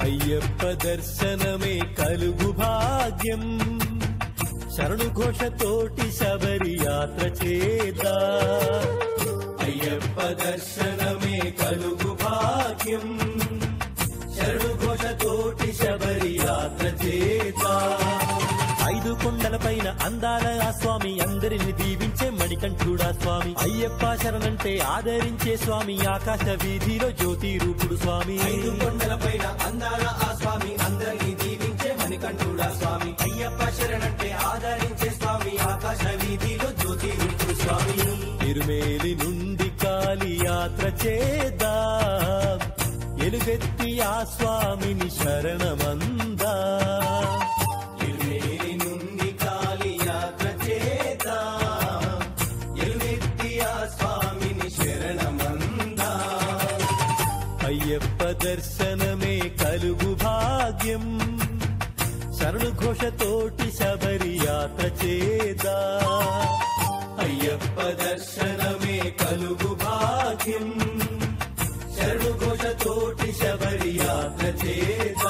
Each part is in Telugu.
అయ్యప్ప దర్శనమే కలుగు భాగ్యం శరణు ఘోషతోటి శబరి యాత్ర చేదా అయ్యప్ప దర్శనమే కలుగు భాగ్యం శరణు ఘోషతోటి శబరి యాత్ర చేదా ఐదు కొండల పైన అందాల ఆ స్వామి అందరిని దీవించే మణికంఠుడా స్వామి అయ్యప్ప శరణంటే ఆదరించే స్వామి ఆకాశ వీధిలో జ్యోతి రూపుడు స్వామి ఐదు కొండల పైన అందాల ఆ స్వామి అందరినీ దీవించే మణికంఠుడా స్వామి అయ్యప్ప శరణంటే ఆదరించే స్వామి ఆకాశ వీధిలో జ్యోతి రూపుడు స్వామి తిరుమేలి నుండి కాలి యాత్ర చేద్దాం ఎలుగెత్తి ఆ స్వామిని శరణమందా తిరుమేలి నుండి కాలి యాత్ర చేద్దాం ఎలుగెత్తి ఆ స్వామిని శరణమందా అయ్యప్ప దర్శనమే కలుగు భాగ్యం శరణు ఘోషతోటి శబరి యాత్ర చేదా అయ్యప్ప దర్శనమే కలుగు భాగ్యం శరణు ఘోషతోటి శబరి యాత్ర చేదా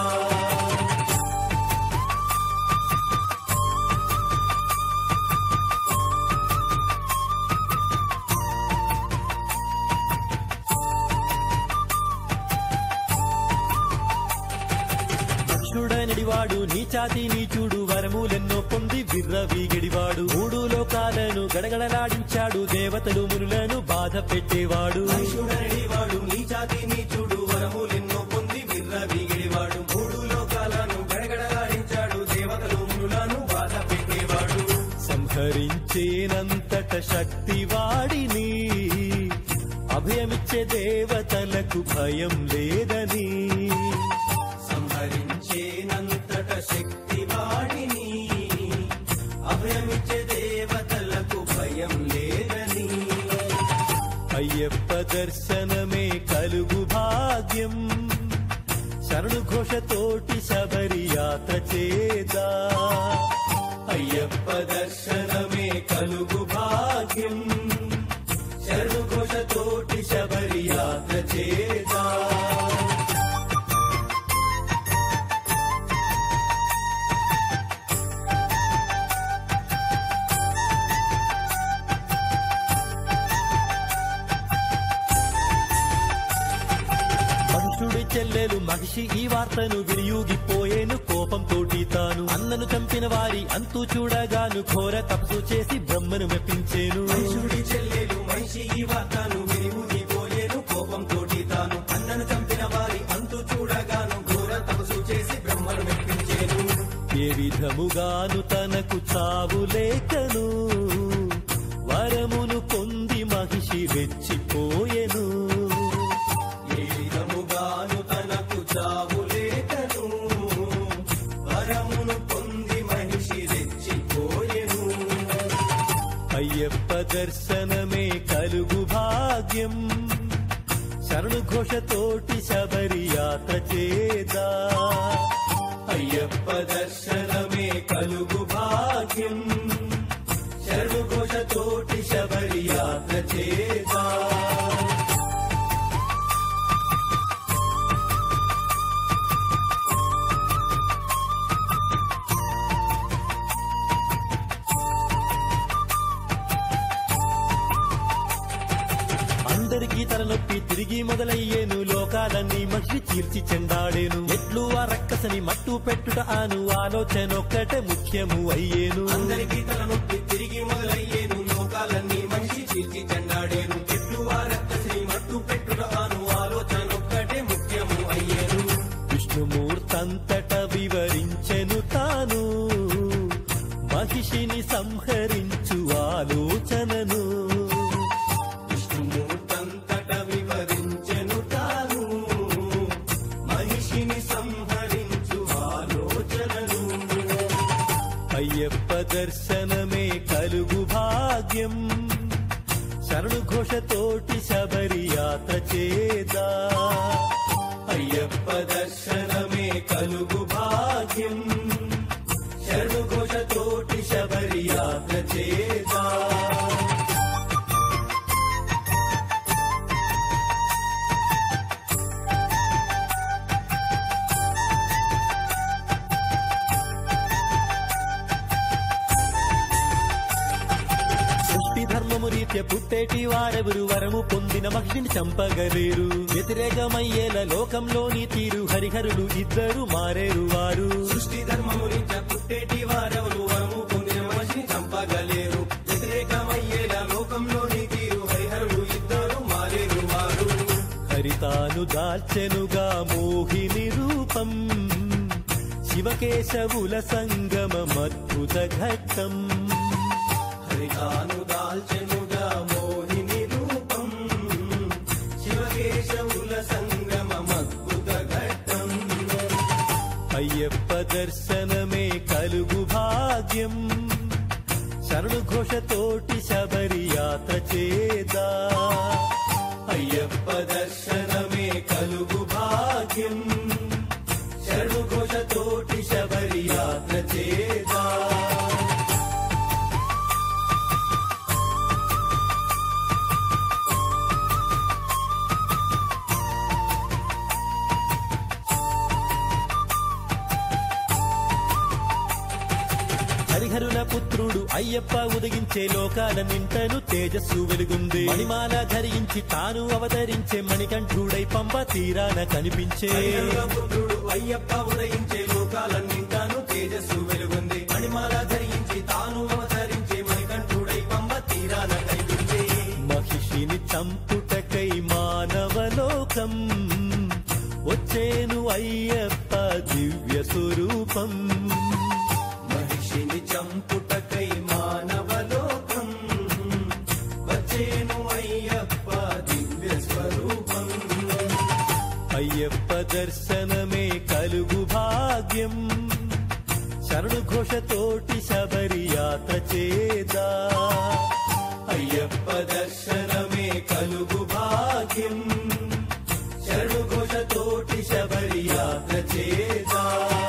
దక్షుడనడివాడు నీచాతి నీచుడు వరములెన్నో పొంది విర్రవీగడివాడు మూడు లోకాలను గడగడలాడించాడు దేవతలు మునులను బాధ పెట్టేవాడు మనుషుడనడివాడు నీచాతి నీచుడు వరములెన్నో పొంది విర్ర వీగిడివాడు మూడు లోకాలను గడగడలాడించాడు దేవతలు మునులను బాధ పెట్టేవాడు సంహరించేనంతట శక్తి వాడిని అభయమిచ్చే దేవతలకు భయం లేదని సంహరించేనంతట శక్తి వాడిని అభయమిచ్చే దేవతలకు భయం లేదని అయ్యప్ప దర్శనమే కలుగు భాగ్యం శరణు ఘోషతోటి శబరి యాత్ర చేదా అయ్యప్ప దర్శనమే కలుగు భాగ్యం శరణు ఘోషతోటి శబరి యాత్ర చేదా మనుషుడి చెల్లెలు మహిషి ఈ వార్తను వినియోగిపోయేను కోపంతోటి తాను అన్నను చంపిన వారి అంతు చూడగాను ఘోర తపస్సు చేసి బ్రహ్మను మెప్పించేను మనుషుడి చెల్లెలు మనిషి ఈ వార్తను విని ఊగిపోయేను కోపంతోటి తాను అన్నను చంపిన వారి అంతు చూడగాను ఘోర తపస్సు చేసి బ్రహ్మను మెప్పించేను ఏ విధముగాను తనకు చావు లేకను వరమును పొంది మహిషి రెచ్చిపోయెను ఏ విధముగాను తనకు చావు లేకను వరమును పొంది మనిషి రెచ్చిపోయెను అయ్యప్ప దర్శనమే కలుగు భాగ్యం శరణు ఘోషతోటి శబరి యాత్ర చేదా అయ్యప్ప దర్శనమే కలుగు భాగ్యం శరణు ఘోషతోటి శబరి యాత్ర చేదా అందరికీ తలనొప్పి తిరిగి మొదలయ్యేను లోకాలన్నీ మనిషి చీల్చి చెండాడేను ఎట్లు ఆ రక్కసని మట్టు పెట్టుట ఆను ఆలోచనొక్కటే ముఖ్యము అయ్యేను అందరికీ తలనొప్పి తిరిగి మొదలయ్యేను లోకాలన్నీ మనిషి చీల్చి చెండాడేను చెట్లు ఆ రక్తశ్రీ మట్టు పెట్టుట ఆను ఆలోచన ఒక్కటే ముఖ్యము అయ్యేను విష్ణుమూర్తంతట వివరించెను తాను మహిషిని సంహరించు ఆలోచనను విష్ణుమూర్తంతట వివరించెను తాను మనిషిని సంహరించు ఆలోచనను అయ్యప్ప దర్శనమే కలుగు భాగ్యం శరణు ఘోషతోటి శబరి యాత్ర చేదా అయ్యప్ప దర్శనమే కలుగు భాగ్యం శరణు ఘోషతోటి శబరి యాత్ర చేదా మధ్య పుట్టేటి వారెవరు వరము పొందిన మహిళని చంపగలేరు వ్యతిరేకమయ్యేల లోకంలోని తీరు హరిహరులు ఇద్దరు మారేరు వారు సృష్టి ధర్మమునించ పుట్టేటి వారెవరు వరము పొందిన మనిషిని చంపగలేరు వ్యతిరేకమయ్యేలా లోకంలోని తీరు హరిహరులు ఇద్దరు మారేరు వారు హరితాను దాల్చెనుగా మోహిని రూపం శివకేశవుల సంగమమద్భుత ఘట్టం హరితాను దాల్చెనుగా మోహిని రూపం శివకేశవుల సంగమమద్భుత ఘట్టం అయ్యప్ప దర్శనమే కలుగు భాగ్యం శరణు ఘోషతోటి శబరి యాత్ర చేదా అయ్యప్ప దర్శనమే కలుగు భాగ్యం శరణు ఘోషతోటి శబరి యాత్ర చేదా హరిహరుల పుత్రుడు అయ్యప్ప ఉదగించే లోకాల నింటను తేజస్సు వెలుగుంది మణిమాల ధరించి తాను అవతరించే మణికంఠుడై పంప తీరాన కనిపించే హరిహరుల పుత్రుడు అయ్యప్ప ఉదయించే లోకాలన్నింటాను తేజస్సు వెలుగుంది మణిమాల ధరించి తాను అవతరించే మణికంఠుడై పంబ తీరాన కనిపించే మహిషిని చంపుటకై మానవలోకం వచ్చేను అయ్యప్ప దివ్య స్వరూపం మహిషిని చంపుటకై మానవలోకం వచ్చేను అయ్యప్ప దివ్య స్వరూపం అయ్యప్ప దర్శనమే కలుగు భాగ్యం శరణు ఘోషతోటి శబరి యాత్ర చేదా అయ్యప్ప దర్శనమే కలుగు భాగ్యం శరణు ఘోషతోటి శబరి యాత్ర చేదా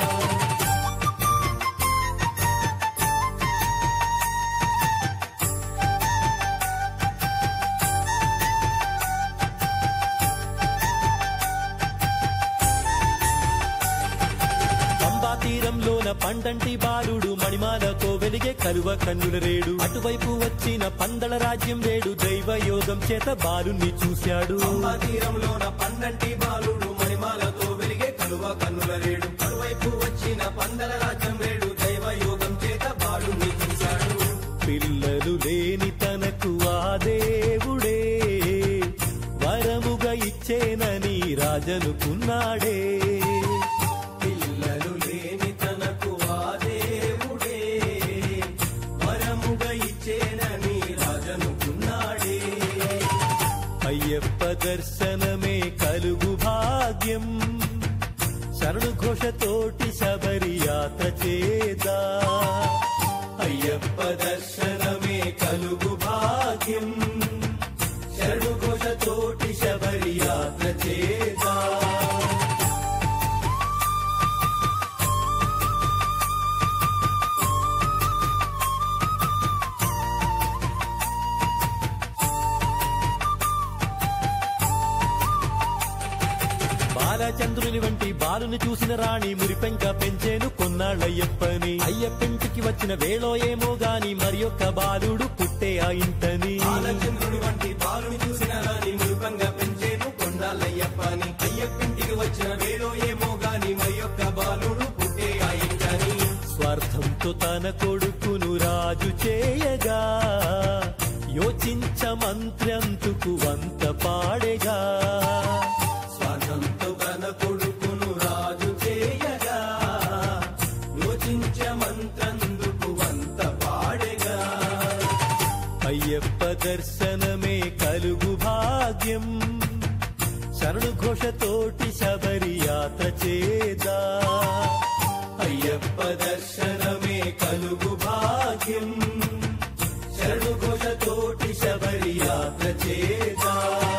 పంబా తీరంలోన పండంటి బాలుడు మణిమాలతో వెలిగే కలువ కన్నుల రేడు అటువైపు వచ్చిన పందల రాజ్యం రేడు దైవ యోగం చేత బాలుని చూశాడు పంబా తీరంలోన పన్నంటి బాలుడు మణిమాలతో వెలిగే కలువ కన్నుల రేడు మరువైపు వచ్చిన పందల రాజ్యం రేడు దైవ యోగం చేత బాలుని చూశాడు పిల్లలు లేని తనకు ఆ దేవుడే వరముగా ఇచ్చేనని రాజనుకున్నాడే పిల్లలు లేని తనకు ఆ దేవుడే వరముగా ఇచ్చేనని రాజనుకున్నాడే అయ్యప్ప దర్శనమే కలుగు భాగ్యం శరణు ఘోషతోటి శబరి యాత్ర చేదా అయ్యప్ప దర్శనమే కలుగు భాగ్యం శరణు ఘోషతోటి శబరి యాత్ర చేదా బాలచంద్రుని వంటి బాలుని చూసిన రాణి మురిపెంక పెంచేను కొన్నాళ్ళయ్యప్పని అయ్యప్పింటికి వచ్చిన వేళో ఏమో గాని మరి యొక్క బాలుడు పుట్టే ఆ ఇంటని బాలచంద్రుడి వంటి బాలుని చూసిన రాని మృగంగా పెంచేను కొండాలయ్యప్పని అయ్యప్పింటికి వచ్చిన వేలో ఏమో గాని మరి యొక్క బాలుడు పుట్టే అయ్యని స్వార్థంతో తన కొడుకును రాజు చేయగా యోచించ మంత్రంతుకు వంత పాడేగా స్వార్థంతో తన కొడుకును రాజు చేయగా యోచించ మంత్రందుకు వంత పాడెగా అయ్యప్ప దర్శనమే కలుగు భాగ్యం శరణు ఘోషతోటి శబరి యాత్ర చేదా అయ్యప్ప దర్శనమే కలుగు భాగ్యం శరణు ఘోషతోటి శబరి యాత్ర చేదా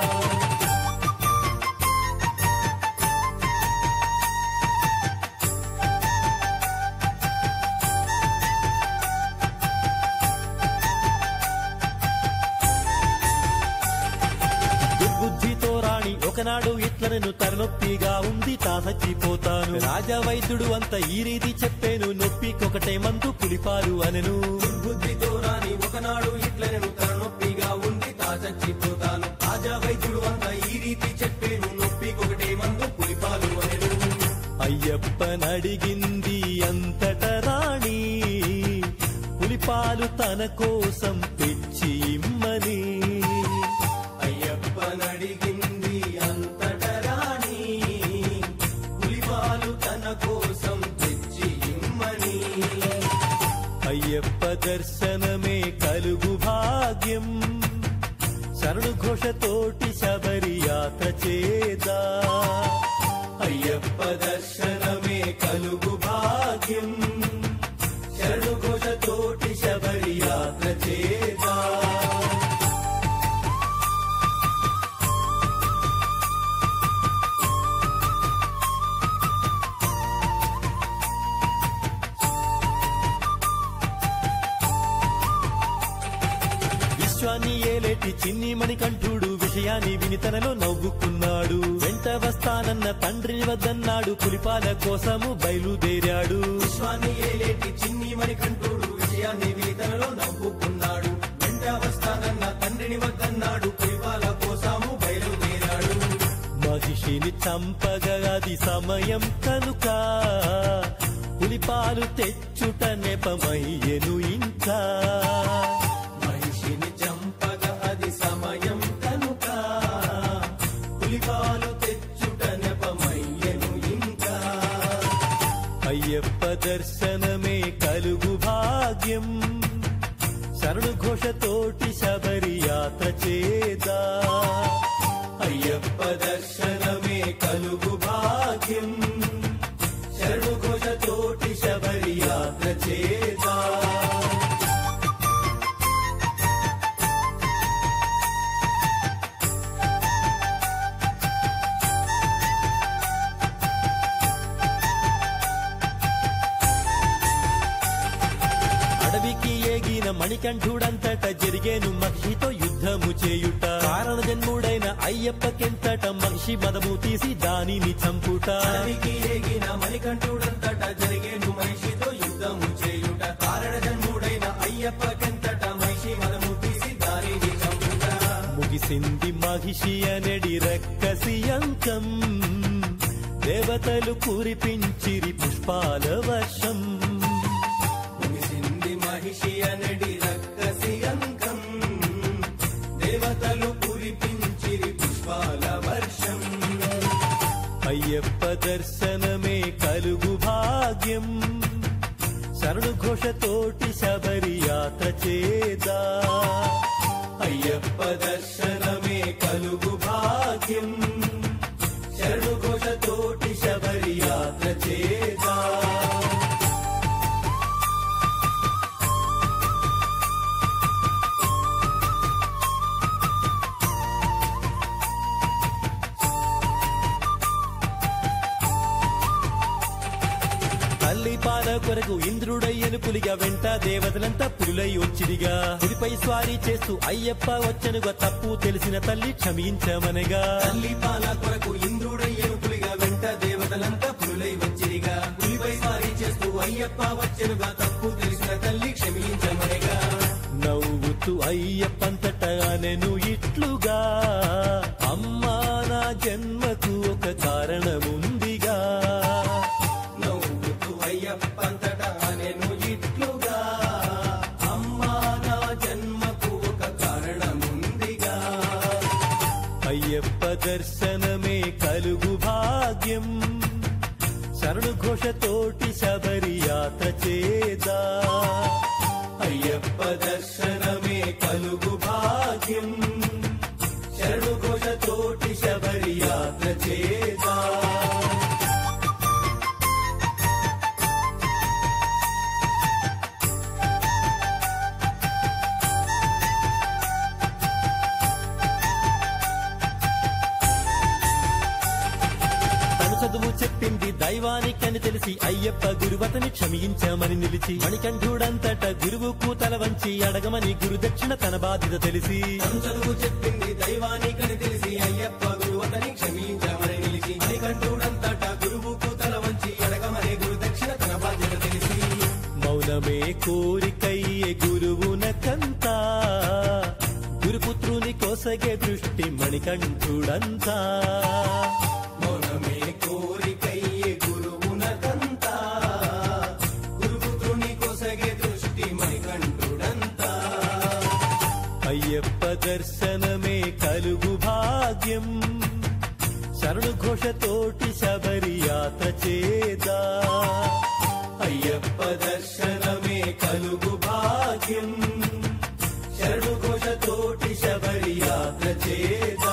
దుర్బుద్ధితో రాణి ఒకనాడు ఇట్లనను తలనొప్పిగా ఉంది తా చచ్చిపోతాను రాజా వైద్యుడు అంత ఈ రీతి చెప్పేను నొప్పికొకటే మందు పులిపాలు అనెను బుద్ధితో రాని ఒకనాడు ఇట్లనెను తన నొప్పిగా ఉంది అడిగింది అంతట రాణి పులిపాలు తన కోసం తెచ్చి ఇమ్మని అయ్యప్పనడిగింది అంతట రాణి పులిపాలు తన కోసం తెచ్చి ఇమ్మని అయ్యప్ప దర్శనమే కలుగు భాగ్యం శరణు ఘోషతోటి శబరి యాత్ర చేదా అయ్యప్ప దర్శనమే కలుగు భాగ్యం శరణు ఘోషతోటి శబరి యాత్ర చేదా విశ్వాన్ని ఏలేటి చిన్ని మణికంఠుడు విషయాన్ని విని తనలో నవ్వుకున్నాడు వెంట వస్తానన్న తండ్రిని వద్దన్నాడు పులిపాల కోసము బయలుదేరాడు విశ్వాన్ని ఏలేటి చిన్ని మణికంఠుడు విషయాన్ని వినితనలో నవ్వుకున్నాడు వెంట వస్తానన్న తండ్రిని వద్దన్నాడు పులిపాల కోసము బయలుదేరాడు మహిషిని చంపగా అది సమయం కనుక పులిపాలు తెచ్చుట నెపమయ్యెను ఇంకా మనిషిని చంపగ అది సమయం కనుక పులిపాలు తెచ్చుట నెపమయ్యను ఇంకా అయ్యప్ప దర్శనమే కలుగు భాగ్యం శరణు ఘోషతోటి శబరి యాత్ర చేదా అయ్యప్ప దర్శనమే కలుగు భాగ్యం శరణు ఘోషతోటి శబరి యాత్ర చేదా అడవికి ఏగిన మణికంఠుడంతట జరిగేను మహిషితో యుద్ధము చేయుట కారణ జన్ముడైన అయ్యప్పకెంతట మహిషి మదము తీసి దానిని చంపుట అడవికి ఏగిన మణికంఠుడంతట జరిగేను మనిషితో యుద్ధము చేయుట కారణ జన్ముడైన అయ్యప్పకెంతట మనిషి మనము తీసి దారిని చంపుట ముగిసింది మహిషి అనడి రక్కసి అంకం దేవతలు కురిపించిరి పుష్పాల వర్షం ముగిసింది మహిషి అనడి రక్కసి అంకం దేవతలు కురిపించిరి పుష్పాల వర్షం అయ్యప్ప దర్శనమే కలుగు భాగ్యం శరణు ఘోషతోటి శబరి యాత్ర చేదా అయ్యప్ప దర్శనమే కలుగు భాగ్యం శరణు ఘోషతోటి శబరి యాత్ర చేదా తల్లి పాల కొరకు ఇంద్రుడయ్యను పులిగా వెంట దేవతలంతా పులులై వచ్చిరిగా పులిపై స్వారీ చేస్తూ అయ్యప్ప వచ్చనుగా తప్పు తెలిసిన తల్లి క్షమించమనగా తల్లి పాల కొరకు ఇంద్రుడయ్యను పులిగా వెంట దేవతలంతా పులులై వచ్చిరిగా పులిపై సారి చేస్తూ అయ్యప్ప వచ్చెనుగా తప్పు తెలిసిన తల్లి క్షమించమనగా నవ్వుతూ అయ్యప్పంతట అనెను ఇట్లుగా అమ్మా నా జన్మకు ఒక కారణముందిగా నవ్వుతూ అయ్యప్పంతటా నేను ఇట్లుగా అమ్మా నా జన్మకు ఒక కారణముందిగా అయ్యప్ప దర్శనమే కలుగు భాగ్యం శరణు ఘోషతోటి శబరి యాత్ర చేదా అయ్యప్ప దర్శనమే కలుగు భాగ్యం శరణు ఘోషతోటి శబరి యాత్ర చేదా తను చదువు చెప్పింది దైవానికని తెలిసి అయ్యప్ప గురువతని క్షమించమని నిలిచి మణికంఠుడంతట గురువుకు తల వంచి అడగమని గురుదక్షిణ తన బాధ్యత తెలిసి తను చదువు చెప్పింది దైవానికని తెలిసి అయ్యప్ప గురువతని క్షమించమని నిలిచి మణికంఠుడంతటా గురువుకు తల వంచి అడగమనే గురు దక్షిణ తన బాధ్యత తెలిసి మౌనమే కోరికయ్యే గురువునకంతా గురుపుత్రుని కోసగే దృష్టి మణికంఠుడంతా మౌనమే కోరికయ్యే గురువునకంతా అయ్యప్ప దర్శనమే కలుగు భాగ్యం శరణు ఘోషతోటి శబరి యాత్ర చేదా అయ్యప్ప దర్శనమే కలుగు భాగ్యం శరణు ఘోషతోటి శబరి యాత్ర చేదా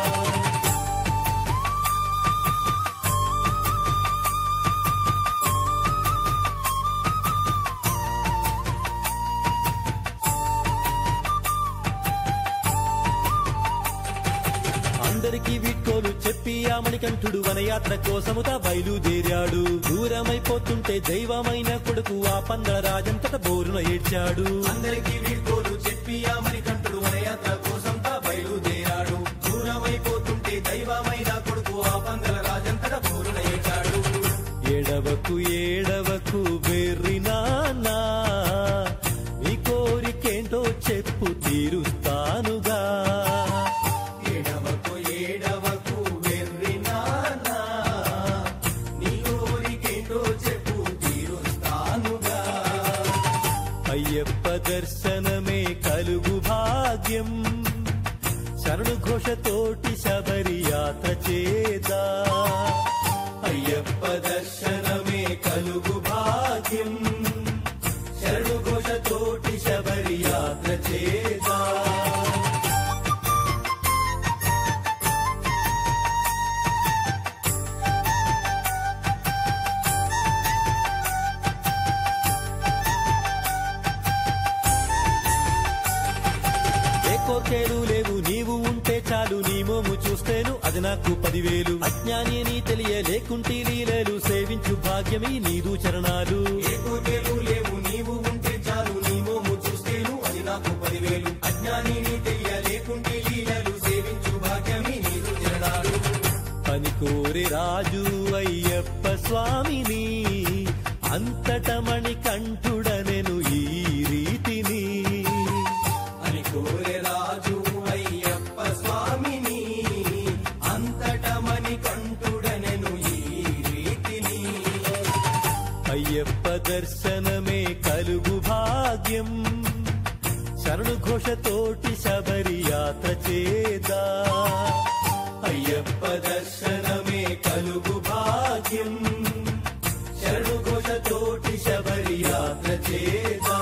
అందరికీ వీడ్కోలు చెప్పి ఆ మణికంఠుడు వనయాత్ర కోసముత బయలుదేరాడు దూరమైపోతుంటే దైవమైన కొడుకు ఆ పందల రాజంతట బోరున ఏడ్చాడు అందరికీ వీడ్కోలు చెప్పి ఆ మణికంఠుడు వనయాత్ర కోసం తా బయలుదేరాడు దూరమైపోతుంటే దైవమైన కొడుకు ఆ పందల రాజంతట బోరున ఏచాడు ఏడవకు ఏడవకు వెర్రి నాన్నా నీ కోరికేంటో చెప్పు తీరుస్తానుగా ఏడవకు ఏడవకు వెర్రి నాన్నా నీ కోరికేంటో చెప్పు తీరుస్తానుగా అయ్యప్ప దర్శనమే కలుగు భాగ్యం శరణు ఘోషతోటి శబరి యాత్ర చేదా అయ్యప్ప దర్శనమే కలుగు భాగ్యం శరణు ఘోషతోటి శబరి యాత్ర చేదా ఏ కోర్కేలు లేవు నీవు ఉంటే చాలు నీ మోము చూస్తేను అది నాకు పదివేలు అజ్ఞాని అని తెలియ లేకుంటే లీలలు సేవించు భాగ్యమే నీదు చరణాలు ఏ కోర్కెలు లేవు నీవు ఉంటే చాలు నీ మోము చూస్తేను అది నాకు పదివేలు అజ్ఞాని నీ తెలియ లేకుంటే లీలలు సేవించు భాగ్యమి నీరు తిరణాలు అని కోరి రాజు అయ్యప్ప స్వామిని అంతటమణి కంఠుడనెను ఈ రీతిని అని కోరే రాజు అయ్యప్ప స్వామిని అంతటమని కంటుడనెను ఈ రీతిని అయ్యప్ప దర్శనమే కలుగు భాగ్యం శరణు ఘోషతోటి శబరి యాత్ర చేదా అయ్యప్ప దర్శనమే కలుగు భాగ్యం శరణు ఘోషతోటి శబరి యాత్ర చేదా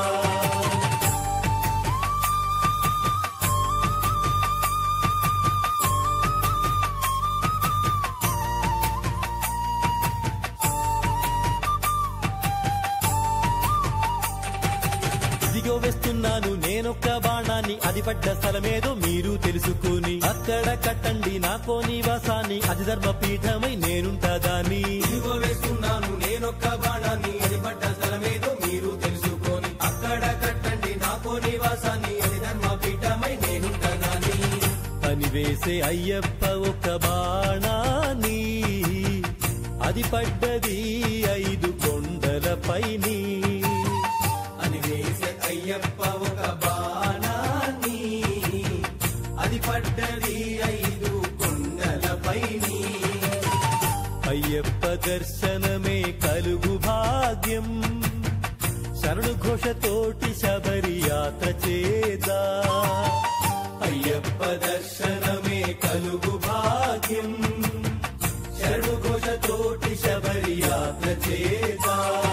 ఇదిగో వేస్తున్నాను నేనొక్క బాణాన్ని అది పడ్డ స్థలమేదో మీరు తెలుసుకుని అక్కడ కట్టండి నాకో నివాసాన్ని అది ధర్మపీఠమై నేనుంటదాని ఇదిగో వేస్తున్నాను నేనొక్క బాణాన్ని అది పడ్డ స్థలమేదో మీరు తెలుసుకొని అక్కడ కట్టండి నాకో నివాసాన్ని అది ధర్మపీఠమై నేను కదాని అని వేసే అయ్యప్ప ఒక బాణాన్ని అది పడ్డది ఐదు కొండలపైని అని వేసే అయ్యప్ప ఒక బాణాన్ని అది పడ్డది ఐదు కొండలపైని అయ్యప్ప దర్శనమే కలుగు భాగ్యం శరణు ఘోషతోటి శబరి యాత్ర చేదా అయ్యప్ప దర్శనమే కలుగు భాగ్యం శరణు ఘోషతోటి శబరి యాత్ర చేదా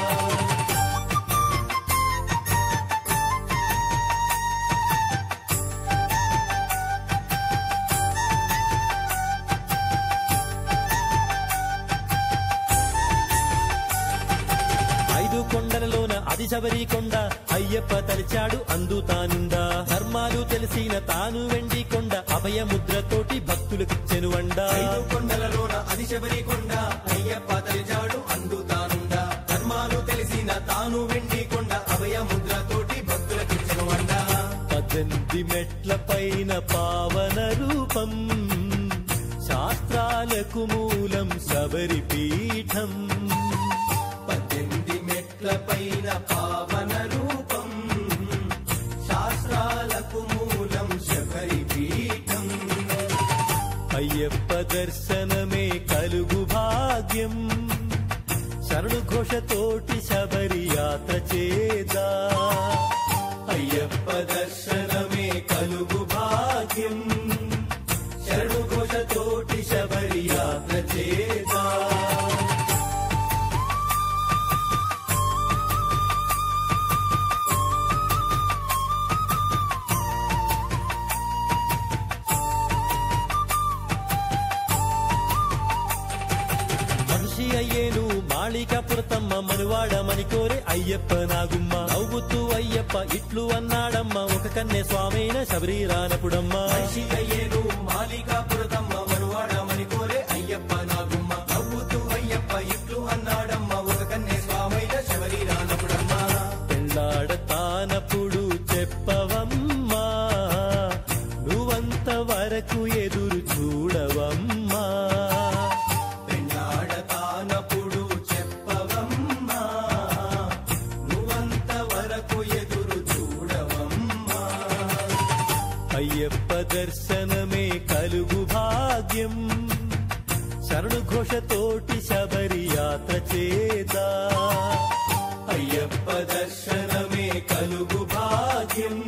ఐదు కొండలలోన అది శబరి కొండ అయ్యప్ప తలిచాడు అందుతానుండా ధర్మాలు తెలిసిన తాను వెండి కొండ అభయ ముద్రతోటి భక్తులకిచ్చెను అండా ఐదు కొండలలోన అది శబరి కొండ అయ్యప్ప తలిచాడు అందుతానుండా ధర్మాలు తెలిసిన తాను వెండి కొండ అభయ ముద్రతోటి భక్తులకిచ్చను అండ పద్దెనిమిది మెట్ల పైన పావన రూపం శాస్త్రాలకు మూలం శబరి పీఠం పద్దెనిమిది మెట్ల పైన పావన రూపం శాస్త్రాలకు మూలం శబరి పీఠం అయ్యప్ప దర్శనమే కలుగు భాగ్యం శరణు ఘోషతోటి శబరి యాత్ర చేదా అయ్యప్ప దర్శనమే కలుగు భాగ్యం మనిషికయ్యేను మాళికాపురతమ్మ మనువాడమని కోరే అయ్యప్ప నాగుమ్మ నవ్వుతూ అయ్యప్ప ఇట్లు అన్నాడమ్మ ఒక కన్నె స్వామైన శబరీరానపుడమ్మ మనిషికయ్యేను మాలికాపురతమ్మ మనువాడమని కోరే అయ్యప్ప నాగుమ్మ నవ్వుతూ అయ్యప్ప ఇట్లు అన్నాడమ్మ ఒక కన్నే స్వామైన శబరి రానపుడమ్మ పెళ్ళాడతానప్పుడు చెప్పవమ్మా నువ్వంత వరకు ఎదురు చూడవమ్మా పెళ్ళాడతానప్పుడు చెప్పవమ్మా నువ్వంత వరకు ఎదురు చూడవమ్మా అయ్యప్ప దర్శనమే కలుగు భాగ్యం శరణు ఘోషతోటి శబరి యాత్ర చేదా అయ్యప్ప దర్శనమే కలుగు భాగ్యం